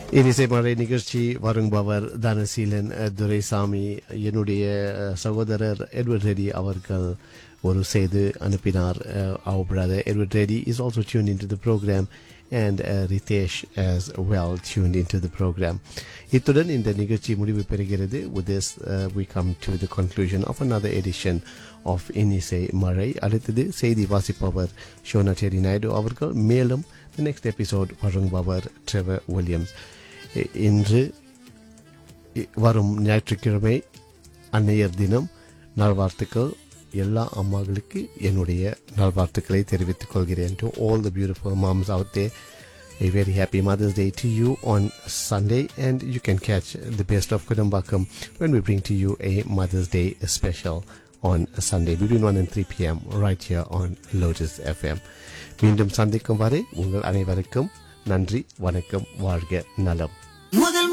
இனிசை மழை நிகழ்ச்சி வரும்பவர் தனசீலன் அஹ், துரைசாமி என்னுடைய அஹ், சகோதரர் எட்வர்ட் ரெடி அவர்கள் ஒரு செய்து அனுப்பினார் Uh, our brother Edward Reddy is also tuned into the program and uh, Ritesh as well tuned into the program. இத்துடன் இந்த நிகழ்ச்சி முடிவு பெறுகிறது with this uh, we come to the conclusion of another edition of இனிசை மழை அடுத்தது செய்தி வாசிப்பவர் ஷோனா Terry Naidu அவர்கள் மேலும் the next episode வழங்குபவர் ட்ரெவர் வில்லியம்ஸ் இ- இன்று இ- வரும் ஞாயிற்றுக்கிழமை அன்னையர் தினம் நல்வாழ்த்துக்கள் எல்லா அம்மாக்களுக்கு என்னுடைய நல்வாழ்த்துக்களை தெரிவித்துக் கொள்கிறேன் to all the beautiful moms out there A very happy Mother's Day to you on Sunday, and you can catch the best of Kudambakam when we bring to you a Mother's Day special on Sunday between 1 and 3 p.m. right here on Lotus FM. மீண்டும் சந்திக்கும் வரை உங்கள் அனைவருக்கும் நன்றி வணக்கம் வாழ்க நலம் முதல்